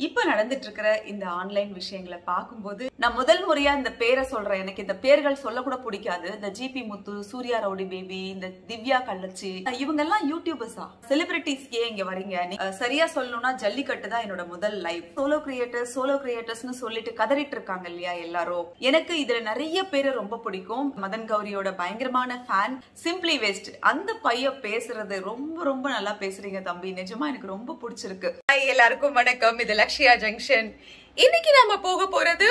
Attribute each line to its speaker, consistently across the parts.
Speaker 1: இப்ப நடந்துட்டு இருக்கிற இந்த ஆன்லைன் விஷயங்களை பார்க்கும்போது நான் முதல் முறையா இந்த பேரை சொல்றேன் எனக்கு இந்த பேர்கள் சொல்ல கூட பிடிக்காது இந்த GP Muthu Surya rowdy baby இந்த திவ்யா கள்ளச்சி இவங்க எல்லாம் யூடியூபர்ஸா செலிபிரிட்டிஸ் ஏன் இங்க வரீங்க நீ- அஹ் சரியா சொல்லணும்னா ஜல்லிக்கட்டு தான் என்னோட முதல் லைவ் சோலோ கிரியேட்டர்ஸ் சோலோ கிரியேட்டர்ஸ்னு சொல்லிட்டு கதறிட்டு இருக்காங்க இல்லையா எல்லாரும் எனக்கு இதுல நிறைய பேரை ரொம்ப பிடிக்கும் மதன் கௌரியோட பயங்கரமான ஃபேன் சிம்பிளி வேஸ்ட் அந்த பையன் பேசுறது ரொம்ப ரொம்ப நல்லா பேசுறீங்க தம்பி நிஜமா எனக்கு ரொம்ப பிடிச்சிருக்கு
Speaker 2: ஹாய் எல்லாருக்கும் வணக்கம் இது லக்ஷயா ஜங்ஷன் இன்னைக்கு நாம போக போறது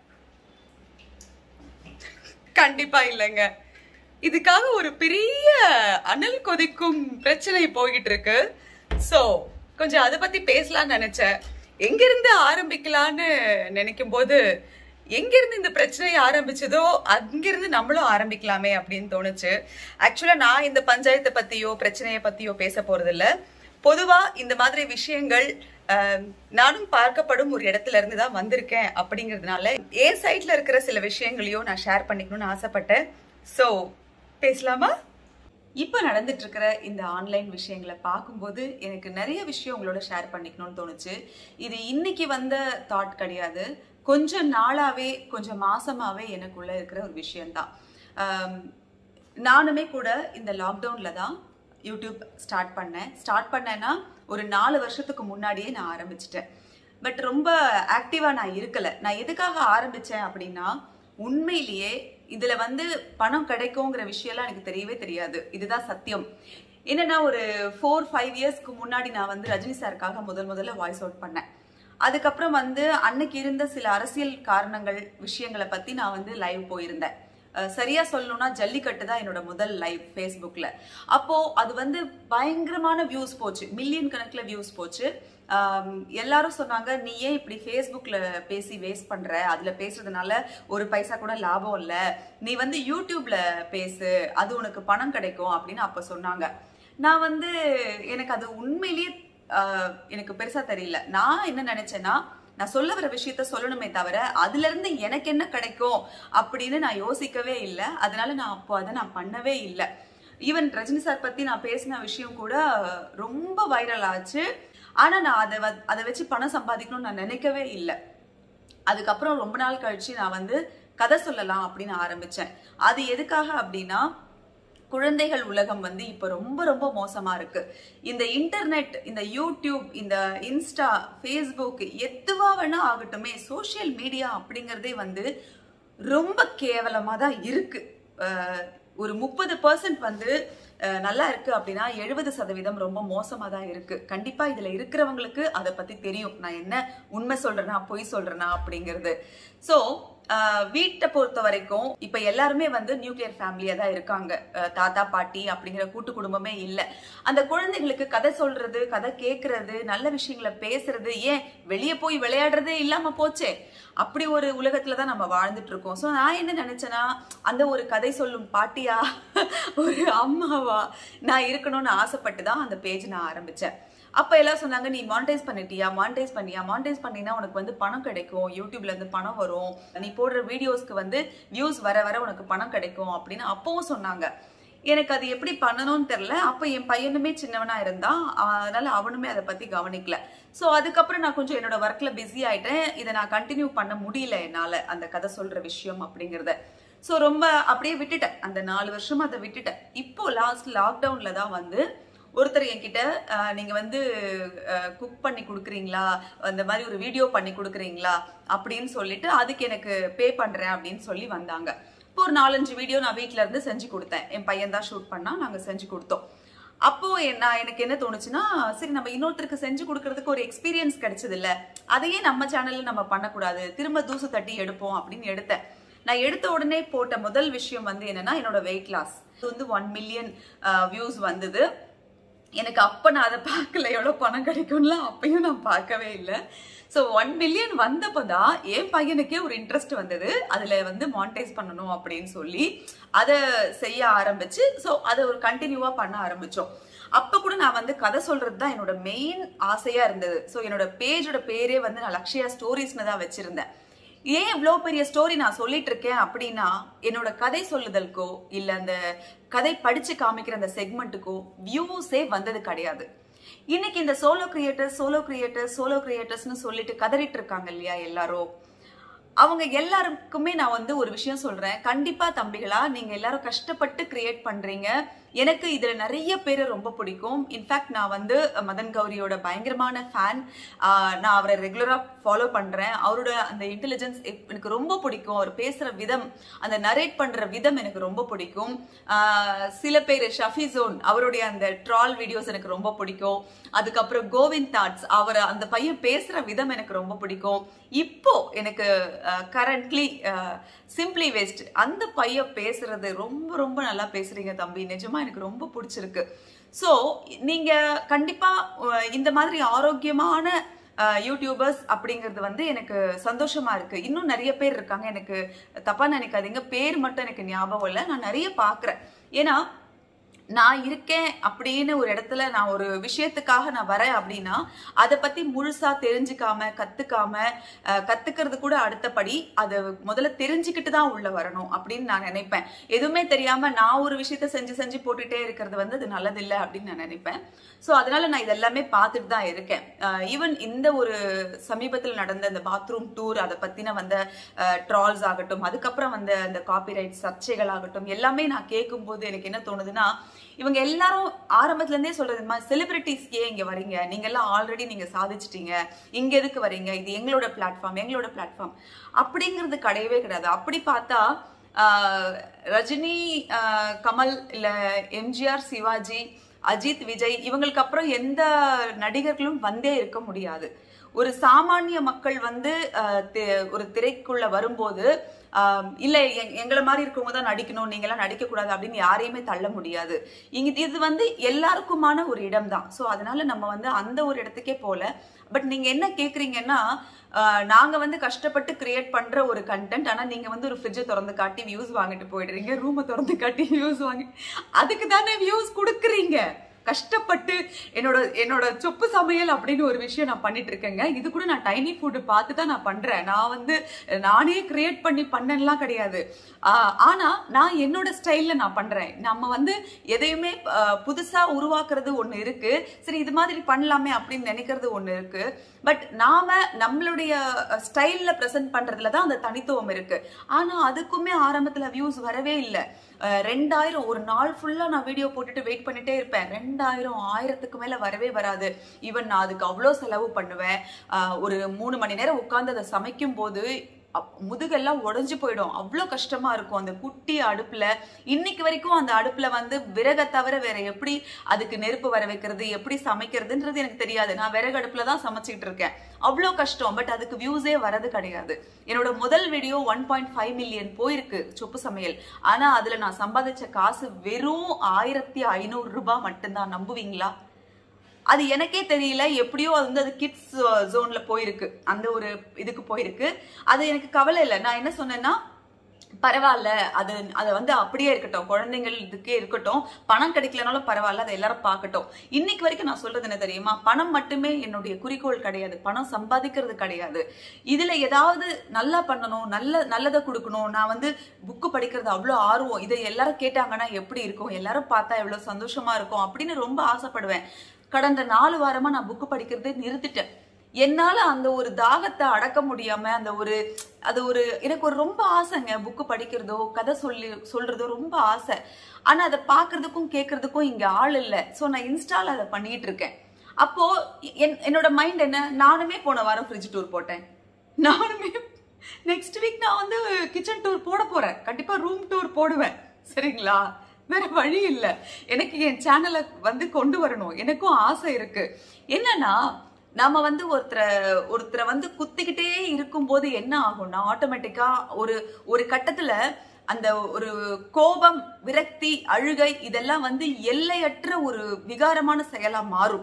Speaker 2: கண்டிப்பா இல்லைங்க இதுக்காக ஒரு பெரிய அனல் கொதிக்கும் பிரச்சனை போய்கிட்டு இருக்கு சோ கொஞ்சம் அதை பத்தி பேசலாம்னு நினைச்சேன் எங்க இருந்து ஆரம்பிக்கலாம்னு நினைக்கும் போது எங்க இருந்து இந்த பிரச்சனை ஆரம்பிச்சதோ அங்கிருந்து நம்மளும் ஆரம்பிக்கலாமே அப்படின்னு தோணுச்சு ஆக்சுவலா நான் இந்த பஞ்சாயத்தை பத்தியோ பிரச்சனையை பத்தியோ பேச போறது இல்ல பொதுவா இந்த மாதிரி விஷயங்கள் ஆஹ், நானும் பார்க்கப்படும் ஒரு இடத்துல இருந்து தான் வந்திருக்கேன் அப்படிங்கிறதுனால என் சைட்ல இருக்கிற சில விஷயங்களையும் நான் ஷேர் பண்ணிக்கணும்னு ஆசைப்பட்டேன் சோ பேசலாமா
Speaker 1: இப்ப நடந்துட்டு இருக்கிற இந்த ஆன்லைன் விஷயங்களை பார்க்கும்போது எனக்கு நிறைய விஷயம் உங்களோட ஷேர் பண்ணிக்கணும்னு தோணுச்சு இது இன்னைக்கு வந்த தாட் கிடையாது கொஞ்ச நாளாவே கொஞ்சம் மாசமாவே எனக்குள்ள இருக்கிற ஒரு விஷயம்தான் ஆம், நானுமே கூட இந்த லாக்டவுன்ல தான் யூடியூப் ஸ்டார்ட் பண்ணேன் ஸ்டார்ட் பண்ணேன்னா ஒரு நாலு வருஷத்துக்கு முன்னாடியே நான் ஆரம்பிச்சிட்டேன் பட் ரொம்ப ஆக்டிவா நான் இருக்கல நான் எதுக்காக ஆரம்பிச்சேன் அப்படின்னா உண்மையிலேயே இதுல வந்து பணம் கிடைக்குங்கிற விஷயம்லாம் எனக்கு தெரியவே தெரியாது இதுதான் சத்தியம் என்னன்னா ஒரு ஃபோர் ஃபைவ் இயர்ஸ்க்கு முன்னாடி நான் வந்து ரஜினி சாருக்காக முதல் முதல்ல வாய்ஸ் அவுட் பண்ணேன் அதுக்கப்புறம் வந்து அன்னைக்கு இருந்த சில அரசியல் காரணங்கள் விஷயங்களை பத்தி நான் வந்து லைவ் போயிருந்தேன் அஹ் சரியா சொல்லணும்னா ஜல்லிக்கட்டு தான் என்னோட முதல் லைவ் ஃபேஸ்புக்ல அப்போ அது வந்து பயங்கரமான வியூஸ் போச்சு மில்லியன் கணக்குல வியூஸ் போச்சு ஆம், எல்லாரும் சொன்னாங்க நீ ஏன் இப்படி ஃபேஸ்புக்ல பேசி வேஸ்ட் பண்ற அதுல பேசுறதுனால ஒரு பைசா கூட லாபம் இல்ல நீ வந்து யூடியூப்ல பேசு அது உனக்கு பணம் கிடைக்கும் அப்படின்னு அப்ப சொன்னாங்க நான் வந்து எனக்கு அது உண்மையிலேயே ஆஹ், எனக்கு பெருசா தெரியல நான் என்ன நினைச்சேன்னா நான் சொல்ல வர விஷயத்த சொல்லணுமே தவிர அதுல இருந்து எனக்கு என்ன கிடைக்கும் அப்படின்னு நான் யோசிக்கவே இல்லை அதனால நான் அப்போ அதை நான் பண்ணவே இல்லை ஈவன் ரஜினி சார் பத்தி நான் பேசின விஷயம் கூட ரொம்ப வைரல் ஆச்சு ஆனா நான் அதை வ- அதை வச்சு பணம் சம்பாதிக்கணும்னு நான் நினைக்கவே இல்லை அதுக்கப்புறம் ரொம்ப நாள் கழிச்சு நான் வந்து கதை சொல்லலாம் அப்படின்னு ஆரம்பிச்சேன் அது எதுக்காக அப்படின்னா குழந்தைகள் உலகம் வந்து இப்ப ரொம்ப ரொம்ப மோசமா இருக்கு இந்த இன்டர்நெட் இந்த யூடியூப் இந்த இன்ஸ்டா ஃபேஸ்புக் எதுவா வேணா ஆகட்டுமே சோஷியல் மீடியா அப்படிங்கறதே வந்து ரொம்ப கேவலமா தான் இருக்கு அஹ் ஒரு முப்பது பர்சன்ட் வந்து அஹ், நல்லா இருக்கு அப்படின்னா எழுபது சதவீதம் ரொம்ப மோசமா தான் இருக்கு கண்டிப்பா இதுல இருக்கிறவங்களுக்கு அதை பத்தி தெரியும் நான் என்ன உண்மை சொல்றேனா பொய் சொல்றேனா அப்படிங்கிறது சோ வீட்டை பொறுத்த வரைக்கும் இப்ப எல்லாருமே வந்து நியூக்ளியர் ஃபேமிலியா தான் இருக்காங்க அஹ், தாத்தா பாட்டி அப்படிங்கிற கூட்டு குடும்பமே இல்ல அந்த குழந்தைகளுக்கு கதை சொல்றது கதை கேட்கறது நல்ல விஷயங்களை பேசுறது ஏன் வெளியே போய் விளையாடுறதே இல்லாம போச்சே அப்படி ஒரு உலகத்துல தான் நம்ம வாழ்ந்துட்டு இருக்கோம் ஸோ நான் என்ன நினைச்சேன்னா அந்த ஒரு கதை சொல்லும் பாட்டியா ஒரு அம்மாவா நான் இருக்கணும்னு ஆசைப்பட்டு தான் அந்த பேஜ் நான் ஆரம்பிச்சேன் அப்ப எல்லாம் சொன்னாங்க நீ மானிட்டைஸ் பண்ணிட்டியா மானிட்டைஸ் பண்ணியா மானிட்டைஸ் பண்ணினா உனக்கு வந்து பணம் கிடைக்கும் யூடியூப்ல இருந்து பணம் வரும் நீ போடுற வீடியோஸ்க்கு வந்து வியூஸ் வர வர உனக்கு பணம் கிடைக்கும் அப்படின்னு அப்பவும் சொன்னாங்க எனக்கு அது எப்படி பண்ணணும்னு தெரியல அப்ப என் பையனுமே சின்னவனா இருந்தான் அதனால அவனுமே அதை பத்தி கவனிக்கல சோ அதுக்கப்புறம் நான் கொஞ்சம் என்னோட ஒர்க்ல பிஸி ஆயிட்டேன் இதை நான் கண்டினியூ பண்ண முடியல என்னால அந்த கதை சொல்ற விஷயம் அப்படிங்கறத சோ ரொம்ப அப்படியே விட்டுட்டேன் அந்த நாலு வருஷமா அதை விட்டுட்டேன் இப்போ லாஸ்ட் லாக்டவுன்ல தான் வந்து ஒருத்தர் என்கிட்ட அஹ், நீங்க வந்து குக் பண்ணி கொடுக்குறீங்களா அந்த மாதிரி ஒரு வீடியோ பண்ணி கொடுக்குறீங்களா அப்படின்னு சொல்லிட்டு அதுக்கு எனக்கு பே பண்றேன் அப்படின்னு சொல்லி வந்தாங்க இப்போ ஒரு நாலஞ்சு வீடியோ நான் வீட்ல இருந்து செஞ்சு கொடுத்தேன் என் பையன் தான் ஷூட் பண்ணா நாங்க செஞ்சு கொடுத்தோம் அப்போ என்ன எனக்கு என்ன தோணுச்சுன்னா சரி நம்ம இன்னொருத்தருக்கு செஞ்சு கொடுக்கறதுக்கு ஒரு எக்ஸ்பீரியன்ஸ் கிடைச்சது இல்ல அதையே நம்ம சேனல்ல நம்ம பண்ணக்கூடாது திரும்ப தூசு தட்டி எடுப்போம் அப்படின்னு எடுத்தேன் நான் எடுத்த உடனே போட்ட முதல் விஷயம் வந்து என்னன்னா என்னோட வெயிட் லாஸ் இது வந்து ஒன் மில்லியன் வியூஸ் வந்தது எனக்கு அப்ப நான் அதை பார்க்கல எவ்வளவு பணம் கிடைக்கும்லாம் அப்பயும் நான் பார்க்கவே இல்லை ஸோ ஒன் மில்லியன் வந்தப்பதான் என் பையனுக்கே ஒரு இன்ட்ரெஸ்ட் வந்தது அதுல வந்து மானிட்டைஸ் பண்ணணும் அப்படின்னு சொல்லி அதை செய்ய ஆரம்பிச்சு ஸோ அதை ஒரு கண்டினியூவா பண்ண ஆரம்பிச்சோம் அப்ப கூட நான் வந்து கதை சொல்றது தான் என்னோட மெயின் ஆசையா இருந்தது ஸோ என்னோட பேஜோட பேரே வந்து நான் லக்ஷயா ஸ்டோரிஸ்னு தான் வச்சிருந்தேன் ஏன் இவ்வளோ பெரிய ஸ்டோரி நான் சொல்லிட்டு இருக்கேன் அப்படின்னா என்னோட கதை சொல்லுதலுக்கோ இல்ல அந்த கதை படிச்சு காமிக்கிற அந்த செக்மெண்ட்டுக்கோ வியூஸே வந்தது கிடையாது இன்னைக்கு இந்த solo creators solo creators solo கிரியேட்டர்ஸ்னு சொல்லிட்டு கதறிட்டு இருக்காங்க இல்லையா எல்லாரும் அவங்க எல்லாருக்குமே நான் வந்து ஒரு விஷயம் சொல்றேன் கண்டிப்பா தம்பிகளா நீங்க எல்லாரும் கஷ்டப்பட்டு கிரியேட் பண்றீங்க எனக்கு இதுல நிறைய பேரை ரொம்ப பிடிக்கும் இன்ஃபேக்ட் நான் வந்து மதன் கௌரியோட பயங்கரமான ஃபேன் நான் அவரை ரெகுலரா ஃபாலோ பண்றேன் அவரோட அந்த இன்டெலிஜென்ஸ் எனக்கு ரொம்ப பிடிக்கும் அவர் பேசுற விதம் அந்த நரேட் பண்ற விதம் எனக்கு ரொம்ப பிடிக்கும் ஆஹ் சில பேர் ஷஃபி ஜோன் அவருடைய அந்த ட்ரால் வீடியோஸ் எனக்கு ரொம்ப பிடிக்கும் அதுக்கப்புறம் கோவிந்த் தாட்ஸ் அவர் அந்த பையன் பேசுற விதம் எனக்கு ரொம்ப பிடிக்கும் இப்போ எனக்கு கரண்ட்லி சிம்பிளி வேஸ்ட் அந்த பையன் பேசுறது ரொம்ப ரொம்ப நல்லா பேசுறீங்க தம்பி நிஜமா எனக்கு ரொம்ப பிடிச்சிருக்கு ஸோ நீங்க கண்டிப்பா அஹ், இந்த மாதிரி ஆரோக்கியமான அஹ், யூடியூபர்ஸ் அப்படிங்கிறது வந்து எனக்கு சந்தோஷமா இருக்கு இன்னும் நிறைய பேர் இருக்காங்க எனக்கு தப்பா நினைக்காதீங்க பேர் மட்டும் எனக்கு ஞாபகம் இல்லை நான் நிறைய பார்க்குறேன் ஏன்னா நான் இருக்கேன் அப்படின்னு ஒரு இடத்துல நான் ஒரு விஷயத்துக்காக நான் வரேன் அப்படின்னா அதை பத்தி முழுசா தெரிஞ்சுக்காம கத்துக்காம அஹ், கத்துக்கிறது கூட அடுத்தபடி அதை முதல்ல தெரிஞ்சுக்கிட்டு தான் உள்ள வரணும் அப்படின்னு நான் நினைப்பேன் எதுவுமே தெரியாம நான் ஒரு விஷயத்த செஞ்சு செஞ்சு போட்டுட்டே இருக்கிறது வந்து அது நல்லதில்லை அப்படின்னு நான் நினைப்பேன் ஸோ அதனால நான் இதெல்லாமே பார்த்துட்டு தான் இருக்கேன் ஈவன் இந்த ஒரு சமீபத்தில் நடந்த இந்த பாத்ரூம் டூர் அதை பத்தின வந்த ட்ரால்ஸ் ஆகட்டும் அதுக்கப்புறம் வந்த அந்த காப்பிரைட் சர்ச்சைகள் ஆகட்டும் எல்லாமே நான் கேட்கும்போது எனக்கு என்ன தோணுதுன்னா இவங்க எல்லாரும் ஆரம்பத்துல இருந்தே சொல்றது மாதிரி செலிபிரிட்டிஸ் ஏன் இங்க வரீங்க நீங்க எல்லாம் ஆல்ரெடி நீங்க சாதிச்சிட்டீங்க இங்க எதுக்கு வரீங்க இது எங்களோட பிளாட்ஃபார்ம் எங்களோட பிளாட்ஃபார்ம் அப்படிங்கிறது கிடையவே கிடையாது அப்படி பார்த்தா ஆஹ், ரஜினி ஆஹ், கமல் இல்ல எம்ஜிஆர் சிவாஜி அஜித் விஜய் இவங்களுக்கு அப்புறம் எந்த நடிகர்களும் வந்தே இருக்க முடியாது ஒரு சாமானிய மக்கள் வந்து ஆஹ், தி- ஒரு திரைக்குள்ள வரும்போது ஆஹ், இல்ல எ- எங்களை மாதிரி இருக்கவங்க தான் நடிக்கணும் நீங்க எல்லாம் நடிக்க கூடாது அப்படின்னு யாரையுமே தள்ள முடியாது இங்க இது வந்து எல்லாருக்குமான ஒரு இடம் தான் ஸோ அதனால நம்ம வந்து அந்த ஒரு இடத்துக்கே போல பட் நீங்க என்ன கேக்குறீங்கன்னா ஆஹ், நாங்க வந்து கஷ்டப்பட்டு கிரியேட் பண்ற ஒரு கண்டென்ட் ஆனா நீங்க வந்து ஒரு ஃப்ரிட்ஜை திறந்து காட்டி வியூஸ் வாங்கிட்டு போயிடுறீங்க ரூமை திறந்து காட்டி வியூஸ் வாங்கி அதுக்கு தானே வியூஸ் கொடுக்குறீங்க கஷ்டப்பட்டு என்னோட என்னோட சொப்பு சமையல் அப்படின்னு ஒரு விஷயம் நான் பண்ணிட்டு இருக்கேங்க இது கூட நான் டைனி ஃபுட் பார்த்து தான் நான் பண்றேன் நான் வந்து நானே கிரியேட் பண்ணி பண்ணலாம் கிடையாது ஆஹ் ஆனா நான் என்னோட ஸ்டைல்ல நான் பண்றேன் நம்ம வந்து எதையுமே ஆஹ் புதுசா உருவாக்குறது ஒண்ணு இருக்கு சரி இது மாதிரி பண்ணலாமே அப்படின்னு நினைக்கிறது ஒண்ணு இருக்கு பட் நாம நம்மளுடைய ஸ்டைல்ல பிரசன்ட் பண்றதுல தான் அந்த தனித்துவம் இருக்கு ஆனா அதுக்குமே ஆரம்பத்துல வியூஸ் வரவே இல்லை ரெண்டாயிரம் ஒரு நாள் ஃபுல்லா நான் வீடியோ போட்டுட்டு வெயிட் பண்ணிட்டே இருப்பேன் ரெண்டாயிரம் ஆயிரத்துக்கு மேல வரவே வராது ஈவன் நான் அதுக்கு அவ்வளோ செலவு பண்ணுவேன் ஆஹ் ஒரு மூணு மணி நேரம் உட்கார்ந்து அதை சமைக்கும் போது அப்- முதுகெல்லாம் உடைஞ்சு போயிடும் அவ்வளோ கஷ்டமா இருக்கும் அந்த குட்டி அடுப்புல இன்னைக்கு வரைக்கும் அந்த அடுப்புல வந்து விறகை தவிர வேற எப்படி அதுக்கு நெருப்பு வர வைக்கிறது எப்படி சமைக்கிறதுன்றது எனக்கு தெரியாது நான் விறகு அடுப்புல தான் சமைச்சிட்டு இருக்கேன் அவ்வளோ கஷ்டம் பட் அதுக்கு வியூஸே வரது கிடையாது என்னோட முதல் video one point five million போயிருக்கு சொப்பு சமையல் ஆனா அதுல நான் சம்பாதிச்ச காசு வெறும் ஆயிரத்தி ஐநூறு ரூபாய் மட்டும்தான் நம்புவீங்களா அது எனக்கே தெரியல எப்படியோ அது வந்து அது கிட்ஸ் ஜோன்ல போயிருக்கு அந்த ஒரு இதுக்கு போயிருக்கு அது எனக்கு கவலை இல்லை நான் என்ன சொன்னேன்னா பரவாயில்ல அது அதை வந்து அப்படியே இருக்கட்டும் குழந்தைங்கள் இதுக்கே இருக்கட்டும் பணம் கிடைக்கலனாலும் பரவாயில்ல அதை எல்லாரும் பார்க்கட்டும் இன்னைக்கு வரைக்கும் நான் சொல்றது என்ன தெரியுமா பணம் மட்டுமே என்னுடைய குறிக்கோள் கிடையாது பணம் சம்பாதிக்கிறது கிடையாது இதுல ஏதாவது நல்லா பண்ணணும் நல்ல நல்லதை கொடுக்கணும் நான் வந்து புக்கு படிக்கிறது அவ்வளோ ஆர்வம் இதை எல்லாரும் கேட்டாங்கன்னா எப்படி இருக்கும் எல்லாரும் பார்த்தா எவ்வளவு சந்தோஷமா இருக்கும் அப்படின்னு ரொம்ப ஆசைப்படுவேன் கடந்த நாலு வாரமா நான் புக்கு படிக்கிறதை நிறுத்திட்டேன் என்னால அந்த ஒரு தாகத்தை அடக்க முடியாம அந்த ஒரு அது ஒரு எனக்கு ஒரு ரொம்ப ஆசைங்க புக்கு படிக்கிறதோ கதை சொல்லி சொல்றதோ ரொம்ப ஆசை ஆனா அதை பார்க்கிறதுக்கும் கேட்கறதுக்கும் இங்க ஆள் இல்லை ஸோ நான் இன்ஸ்டால அதை பண்ணிட்டு இருக்கேன் அப்போ என் என்னோட மைண்ட் என்ன நானுமே போன வாரம் ஃப்ரிட்ஜ் டூர் போட்டேன் நானுமே நெக்ஸ்ட் வீக் நான் வந்து கிச்சன் டூர் போட போறேன் கண்டிப்பா ரூம் டூர் போடுவேன் சரிங்களா வேற வழி இல்லை எனக்கு என் சேனலை வந்து கொண்டு வரணும் எனக்கும் ஆசை இருக்கு என்னன்னா நாம வந்து ஒருத்தரை ஒருத்தரை வந்து குத்திக்கிட்டே இருக்கும்போது என்ன ஆகும்னா ஆட்டோமேட்டிக்கா ஒரு ஒரு கட்டத்துல அந்த ஒரு கோபம் விரக்தி அழுகை இதெல்லாம் வந்து எல்லையற்ற ஒரு விகாரமான செயலா மாறும்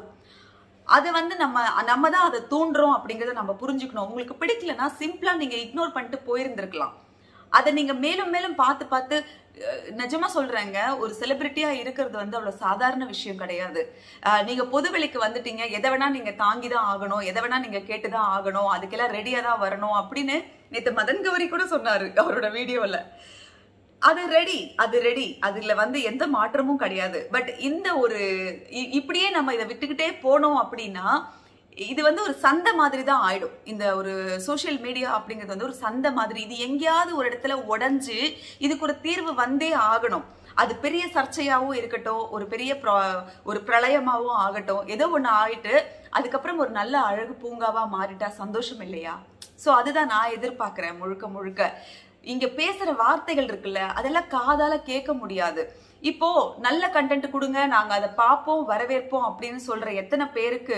Speaker 1: அதை வந்து நம்ம நம்ம தான் அதை தூண்டுறோம் அப்படிங்கறத நம்ம புரிஞ்சுக்கணும் உங்களுக்கு பிடிக்கலன்னா சிம்பிளா நீங்க இக்னோர் பண்ணிட்டு போயிருந்திருக்கலாம் அதை நீங்க மேலும் மேலும் பார்த்து பார்த்து அஹ், நிஜமா சொல்றேங்க ஒரு செலிபிரிட்டியா இருக்கிறது வந்து அவ்வளவு சாதாரண விஷயம் கிடையாது அஹ், நீங்க பொதுவெளிக்கு வந்துட்டீங்க எதை வேணா நீங்க தாங்கி தான் ஆகணும் எதை வேணா நீங்க கேட்டுதான் ஆகணும் அதுக்கெல்லாம் ரெடியா தான் வரணும் அப்படின்னு நேத்து மதன் கௌரி கூட சொன்னாரு அவரோட வீடியோல அது ரெடி அது ரெடி அதுல வந்து எந்த மாற்றமும் கிடையாது பட் இந்த ஒரு இ- இப்படியே நம்ம இதை விட்டுக்கிட்டே போனோம் அப்படின்னா இது வந்து ஒரு சந்தை மாதிரி தான் ஆயிடும் இந்த ஒரு சோஷியல் மீடியா அப்படிங்கிறது வந்து ஒரு சந்தை மாதிரி இது எங்கேயாவது ஒரு இடத்துல உடைஞ்சு இதுக்கு ஒரு தீர்வு வந்தே ஆகணும் அது பெரிய சர்ச்சையாவும் இருக்கட்டும் ஒரு பெரிய ப்ர- ஒரு பிரளயமாவும் ஆகட்டும் ஏதோ ஒண்ணு ஆயிட்டு அதுக்கப்புறம் ஒரு நல்ல அழகு பூங்காவா மாறிட்டா சந்தோஷம் இல்லையா சோ அதுதான் நான் எதிர்பார்க்கிறேன் முழுக்க முழுக்க இங்க பேசுற வார்த்தைகள் இருக்குல்ல அதெல்லாம் காதால கேட்க முடியாது இப்போ நல்ல கண்டென்ட் கொடுங்க நாங்க அதை பார்ப்போம் வரவேற்போம் அப்படின்னு சொல்ற எத்தனை பேருக்கு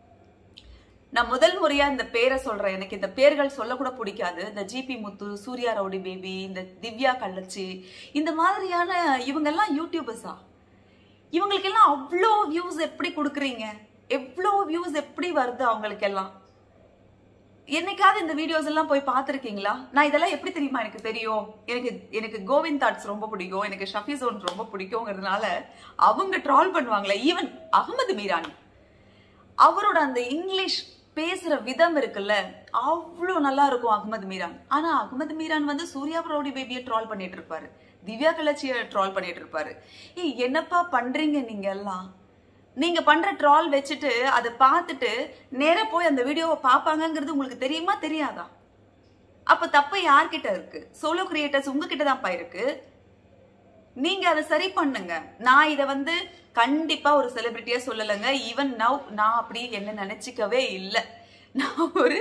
Speaker 1: நான் முதல் முறையா இந்த பேரை சொல்றேன் எனக்கு இந்த பேர்கள் சொல்லக்கூட பிடிக்காது இந்த GP Muthu Surya rowdy baby இந்த திவ்யா கள்ளச்சி இந்த மாதிரியான இவங்க எல்லாம் யூடியூபர்ஸா இவங்களுக்கெல்லாம் அவ்வளோ வியூஸ் எப்படி கொடுக்குறீங்க எவ்வளோ வியூஸ் எப்படி வருது அவங்களுக்கெல்லாம் என்னைக்காவது இந்த வீடியோஸ் எல்லாம் போய் பார்த்துருக்கீங்களா நான் இதெல்லாம் எப்படி தெரியுமா எனக்கு தெரியும் எனக்கு எனக்கு கோவிந்த் தாட்ஸ் ரொம்ப பிடிக்கும் எனக்கு ஷஃபி ஜோன் ரொம்ப பிடிக்குங்கிறதுனால அவங்க ட்ரால் பண்ணுவாங்களே ஈவன் அகமது மீரான் அவரோட அந்த இங்கிலீஷ் பேசுற விதம் இருக்குல்ல அவ்வளோ நல்லா இருக்கும் அகமது மீரான் ஆனா அகமது மீரான் வந்து சூர்யா ரவுடி பேபியை ட்ரால் பண்ணிட்டு இருப்பாரு திவ்யா கலச்சிய ட்ரால் பண்ணிட்டு இருப்பாரு ஏய் என்னப்பா பண்றீங்க நீங்க எல்லாம் நீங்க பண்ற ட்ரால் வச்சுட்டு அதை பார்த்துட்டு நேரா போய் அந்த வீடியோவை பார்ப்பாங்கங்கிறது உங்களுக்கு தெரியுமா தெரியாதா அப்ப தப்பு யார்கிட்ட இருக்கு சோலோ கிரியேட்டர்ஸ் உங்ககிட்ட தான்ப்பா இருக்கு நீங்க அதை சரி பண்ணுங்க நான் இதை வந்து கண்டிப்பா ஒரு செலிபிரிட்டியா சொல்லலைங்க ஈவன் நவ் நான் அப்படி என்ன நினைச்சிக்கவே இல்லை நான் ஒரு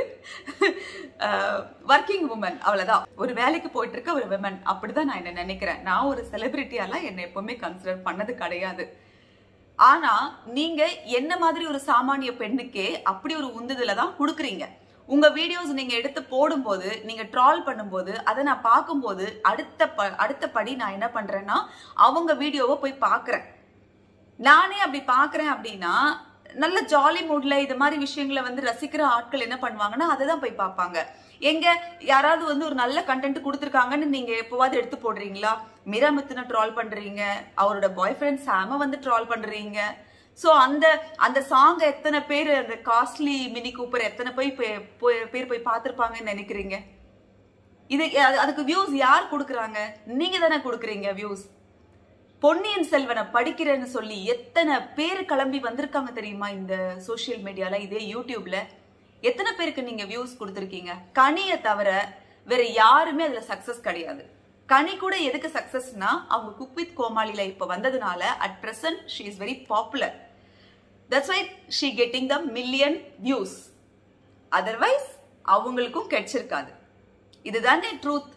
Speaker 1: ஒர்க்கிங் உமன் அவ்வளவுதான் ஒரு வேலைக்கு போயிட்டு இருக்க ஒரு விமன் அப்படிதான் நான் என்ன நினைக்கிறேன் நான் ஒரு செலிபிரிட்டியாலாம் என்னை எப்பவுமே கன்சிடர் பண்ணது கிடையாது ஆனா நீங்க என்ன மாதிரி ஒரு சாமானிய பெண்ணுக்கே அப்படி ஒரு உந்துதலை தான் கொடுக்குறீங்க உங்க வீடியோஸ் நீங்க எடுத்து போடும்போது நீங்க ட்ரால் பண்ணும்போது அதை நான் பார்க்கும்போது அடுத்த ப அடுத்த படி நான் என்ன பண்றேன்னா அவங்க வீடியோவை போய் பார்க்கறேன் நானே அப்படி பார்க்கறேன் அப்படின்னா நல்ல ஜாலி மூட்ல இது மாதிரி விஷயங்களை வந்து ரசிக்கிற ஆட்கள் என்ன பண்ணுவாங்கன்னா அதை தான் போய் பார்ப்பாங்க எங்க யாராவது வந்து ஒரு நல்ல கண்டென்ட் கொடுத்துருக்காங்கன்னு நீங்க எப்போவாவது எடுத்து போடுறீங்களா மிராமித்துன ட்ரால் பண்றீங்க அவரோட பாய் ஃப்ரெண்ட் சாம வந்து ட்ரால் பண்றீங்க சோ அந்த அந்த சாங் எத்தனை பேர் அந்த காஸ்ட்லி மினி கூப்பர் எத்தனை போய் பே- போய்- பேர் போய் பார்த்திருப்பாங்கன்னு நினைக்கிறீங்க இது அது- அதுக்கு வியூஸ் யார் கொடுக்குறாங்க நீங்க தானே கொடுக்குறீங்க வியூஸ் பொன்னியின் செல்வனை படிக்கிறேன்னு சொல்லி எத்தனை பேர் கிளம்பி வந்திருக்காங்க தெரியுமா இந்த சோஷியல் மீடியால இதே யூடியூப்ல எத்தனை பேருக்கு நீங்க வியூஸ் கொடுத்துருக்கீங்க கனியை தவிர வேற யாருமே அதுல சக்சஸ் கிடையாது கனி கூட எதுக்கு சக்சஸ்னா அவங்க குக் வித் கோமாளில இப்ப வந்ததுனால at present she is very popular that's why she getting the million views otherwise அவங்களுக்கும் கிடைச்சிருக்காது இதுதானே ட்ரூத்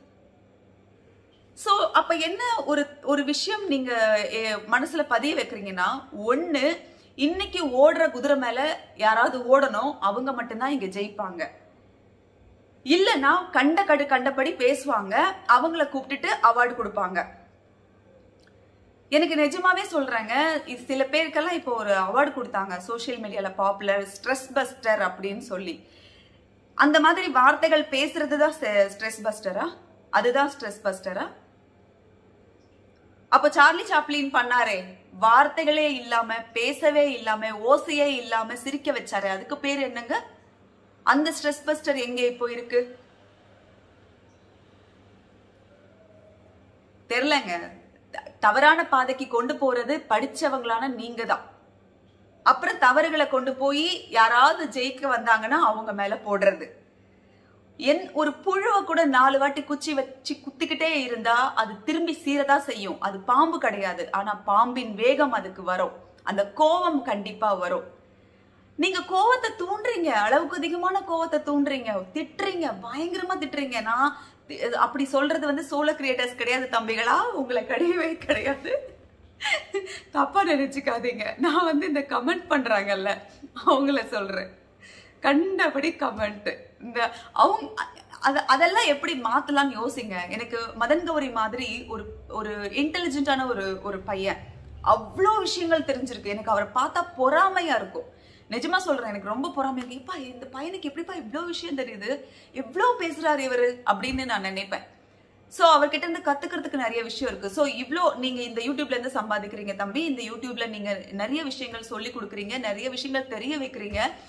Speaker 1: சோ அப்ப என்ன ஒரு ஒரு விஷயம் நீங்க எ, மனசுல பதிய வைக்கிறீங்கன்னா ஒண்ணு இன்னைக்கு ஓடுற குதிரை மேல யாராவது ஓடணும் அவங்க மட்டும்தான் இங்க ஜெயிப்பாங்க இல்லனா கண்ட கடு கண்டபடி பேசுவாங்க அவங்கள கூப்பிட்டுட்டு அவார்டு கொடுப்பாங்க எனக்கு நிஜமாவே சொல்றேங்க இது சில பேருக்கெல்லாம் இப்போ ஒரு அவார்டு கொடுத்தாங்க சோஷியல் மீடியால பாப்புலர் ஸ்ட்ரெஸ் பஸ்டர் அப்படின்னு சொல்லி அந்த மாதிரி வார்த்தைகள் பேசுறது தான் ஸ்ட்ரெஸ் பஸ்டரா அதுதான் ஸ்ட்ரெஸ் பஸ்டரா அப்ப சார்லி சாப்ளின் பண்ணாரே வார்த்தைகளே இல்லாம பேசவே இல்லாம ஓசையே இல்லாம சிரிக்க வச்சாரு அதுக்கு பேர் என்னங்க அந்த ஸ்ட்ரெஸ் பஸ்டர் எங்க இப்போ இருக்கு தெரிலங்க த- தவறான பாதைக்கு கொண்டு போறது படிச்சவங்களான நீங்க தான் அப்புறம் தவறுகளை கொண்டு போய் யாராவது ஜெயிக்க வந்தாங்கன்னா அவங்க மேல போடுறது என் ஒரு புழுவை கூட நாலு வாட்டி குச்சி வச்சு குத்திக்கிட்டே இருந்தா அது திரும்பி சீரதா செய்யும் அது பாம்பு கிடையாது ஆனா பாம்பின் வேகம் அதுக்கு வரும் அந்த கோபம் கண்டிப்பா வரும் நீங்க கோவத்தை தூண்டுறீங்க அளவுக்கு அதிகமான கோவத்தை தூண்டுறீங்க திட்டுறீங்க பயங்கரமா திட்டுறீங்க நான் தி- அப்படி சொல்றது வந்து சோலோ கிரியேட்டர்ஸ் கிடையாது தம்பிகளா உங்களை கிடையவே கிடையாது தப்பா நினைச்சுக்காதீங்க நான் வந்து இந்த கமெண்ட் பண்றாங்கல்ல அவங்கள சொல்றேன் கண்டபடி கமெண்ட் இந்த அவங்க அத- அதெல்லாம் எப்படி மாத்தலாம்னு யோசிங்க எனக்கு மதன் கௌரி மாதிரி ஒரு ஒரு இன்டெலிஜென்ட்டான ஒரு ஒரு பையன் அவ்வளோ விஷயங்கள் தெரிஞ்சிருக்கு எனக்கு அவரை பார்த்தா பொறாமையா இருக்கும் நிஜமா சொல்றேன் எனக்கு ரொம்ப பொறாமை இருக்கு "எப்பா, இந்த பையனுக்கு எப்படிப்பா இவ்வளோ விஷயம் தெரியுது எவ்வளோ பேசுறாரு இவரு அப்படின்னு நான் நினைப்பேன் சோ அவர்கிட்ட இருந்து கத்துக்கிறதுக்கு நிறைய விஷயம் இருக்கு சோ இவ்ளோ நீங்க இந்த யூடியூப்ல இருந்து சம்பாதிக்கிறீங்க தம்பி இந்த யூடியூப்ல நீங்க நிறைய விஷயங்கள் சொல்லி கொடுக்குறீங்க நிறைய விஷயங்கள் தெரிய வைக்கிறீங்க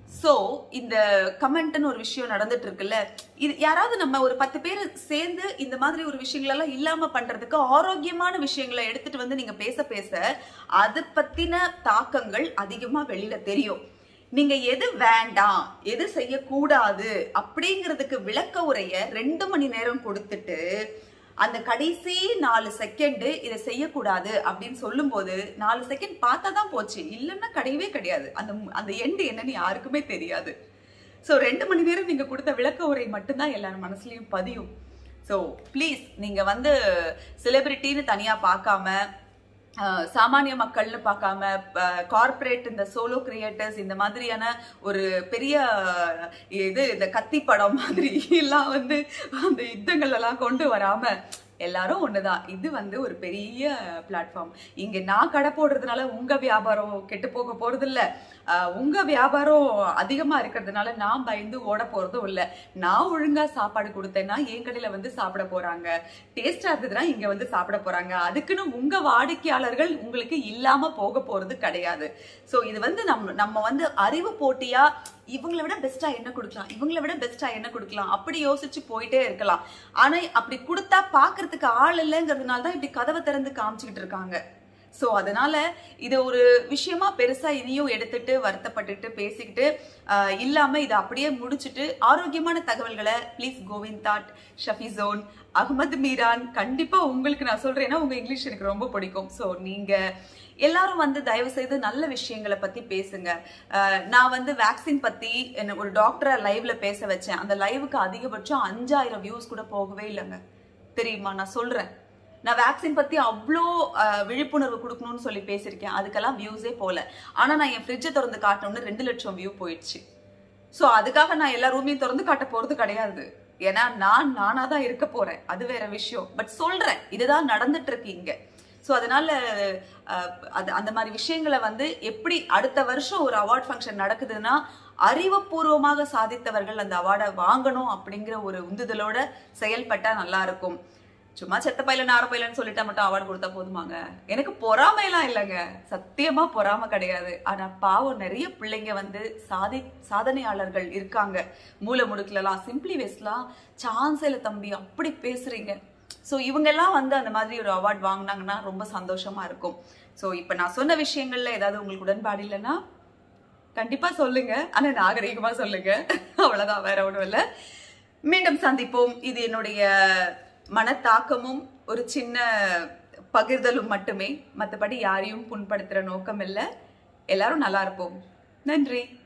Speaker 1: ஸோ இந்த கமெண்ட்னு ஒரு விஷயம் நடந்துட்டு இருக்குல்ல இது யாராவது நம்ம ஒரு பத்து பேர் சேர்ந்து இந்த மாதிரி ஒரு விஷயங்கள் எல்லாம் இல்லாம பண்றதுக்கு ஆரோக்கியமான விஷயங்களை எடுத்துட்டு வந்து நீங்க பேச பேச அது பத்தின தாக்கங்கள் அதிகமா வெளியில தெரியும் நீங்க எது வேண்டாம் எது செய்யக்கூடாது அப்படிங்கிறதுக்கு விளக்க உரைய ரெண்டு மணி நேரம் கொடுத்துட்டு அந்த கடைசி நாலு செகண்ட் இதை செய்யக்கூடாது அப்படின்னு சொல்லும்போது நாலு செகண்ட் பார்த்தா தான் போச்சு இல்லைன்னா கிடையவே கிடையாது அந்த அந்த எண்டு என்னன்னு யாருக்குமே தெரியாது ஸோ ரெண்டு மணி நேரம் நீங்க கொடுத்த விளக்க உரை மட்டும்தான் எல்லாரும் மனசுலயும் பதியும் ஸோ ப்ளீஸ் நீங்க வந்து செலிபிரிட்டின்னு தனியா பார்க்காம அஹ், சாமானிய மக்கள்னு பார்க்காம கார்ப்பரேட் இந்த சோலோ கிரியேட்டர்ஸ் இந்த மாதிரியான ஒரு பெரிய அஹ், இது இந்த கத்தி படம் மாதிரி எல்லாம் வந்து அந்த யுத்தங்கள் எல்லாம் கொண்டு வராம எல்லாரும் ஒண்ணுதான் இது வந்து ஒரு பெரிய பிளாட்ஃபார்ம் இங்க நான் கடை போடுறதுனால உங்க வியாபாரம் கெட்டு போக போறது இல்ல அஹ், உங்க வியாபாரம் அதிகமா இருக்கிறதுனால நான் பயந்து ஓட போறதும் இல்ல நான் ஒழுங்கா சாப்பாடு கொடுத்தேன்னா என் கடையில வந்து சாப்பிட போறாங்க டேஸ்டா இருந்ததுன்னா இங்க வந்து சாப்பிட போறாங்க அதுக்குன்னு உங்க வாடிக்கையாளர்கள் உங்களுக்கு இல்லாம போக போறது கிடையாது சோ இது வந்து நம்ம நம்ம வந்து அறிவு போட்டியா இவங்களை விட பெஸ்டா என்ன கொடுக்கலாம் இவங்களை விட பெஸ்டா என்ன கொடுக்கலாம் அப்படி யோசிச்சு போயிட்டே இருக்கலாம் ஆனா அப்படி கொடுத்தா பாக்குறதுக்கு ஆள் இல்லைங்கிறதுனால தான் இப்படி கதவை திறந்து காமிச்சுக்கிட்டு இருக்காங்க சோ அதனால இது ஒரு விஷயமா பெருசா இனியும் எடுத்துட்டு வருத்தப்பட்டுட்டு பேசிக்கிட்டு ஆஹ், இல்லாம இதை அப்படியே முடிச்சுட்டு ஆரோக்கியமான தகவல்களை ப்ளீஸ் கோவிந்த் தாட் ஷஃபிசோன் அகமது மீரான் கண்டிப்பா உங்களுக்கு நான் சொல்றேன் ஏன்னா உங்க இங்கிலீஷ் எனக்கு ரொம்ப பிடிக்கும் சோ நீங்க எல்லாரும் வந்து தயவு செய்து நல்ல விஷயங்களை பத்தி பேசுங்க ஆஹ், நான் வந்து வேக்சின் பத்தி என்ன ஒரு டாக்டரை லைவ்ல பேச வச்சேன் அந்த லைவுக்கு அதிகபட்சம் அஞ்சாயிரம் வியூஸ் கூட போகவே இல்லைங்க தெரியுமா நான் சொல்றேன் நான் வேக்சின் பத்தி அவ்வளோ அஹ், விழிப்புணர்வு கொடுக்கணும்னு சொல்லி பேசியிருக்கேன் அதுக்கெல்லாம் வியூஸே போல ஆனா நான் என் ஃப்ரிட்ஜை திறந்து காட்டணும்னு ரெண்டு லட்சம் வியூ போயிடுச்சு சோ அதுக்காக நான் எல்லா ரூமையும் திறந்து காட்ட போறது கிடையாது ஏன்னா நான் நானா தான் இருக்க போறேன் அது வேற விஷயம் பட் சொல்றேன் இதுதான் நடந்துட்டு இருக்கு இங்க ஸோ அதனால அஹ், அது அந்த மாதிரி விஷயங்களை வந்து எப்படி அடுத்த வருஷம் ஒரு அவார்ட் ஃபங்க்ஷன் நடக்குதுன்னா அறிவுபூர்வமாக சாதித்தவர்கள் அந்த அவார்டை வாங்கணும் அப்படிங்கிற ஒரு உந்துதலோட செயல்பட்டா நல்லா இருக்கும் சும்மா செத்த பையில நார பையிலன்னு சொல்லிட்டா மட்டும் அவார்டு கொடுத்தா போதுமாங்க எனக்கு பொறாமையெல்லாம் இல்லைங்க சத்தியமா பொறாமை கிடையாது ஆனா பாவம் நிறைய பிள்ளைங்க வந்து சாதி சாதனையாளர்கள் இருக்காங்க மூல முடுக்கலலாம் சிம்பிளி வேஸ்ட்லாம் சான்ஸ் இல்ல தம்பி அப்படி பேசுறீங்க ஸோ இவங்கெல்லாம் வந்து அந்த மாதிரி ஒரு அவார்ட் வாங்கினாங்கன்னா ரொம்ப சந்தோஷமா இருக்கும் ஸோ இப்போ நான் சொன்ன விஷயங்கள்ல ஏதாவது உங்களுக்கு உடன்பாடு இல்லைன்னா கண்டிப்பா சொல்லுங்க ஆனா நாகரிகமா சொல்லுங்க அவ்வளவுதான் வேற ஒண்ணும் இல்ல மீண்டும் சந்திப்போம் இது என்னுடைய மனத்தாக்கமும் ஒரு சின்ன பகிர்தலும் மட்டுமே மற்றபடி யாரையும் புண்படுத்துற நோக்கம் இல்லை எல்லாரும் நல்லா இருப்போம் நன்றி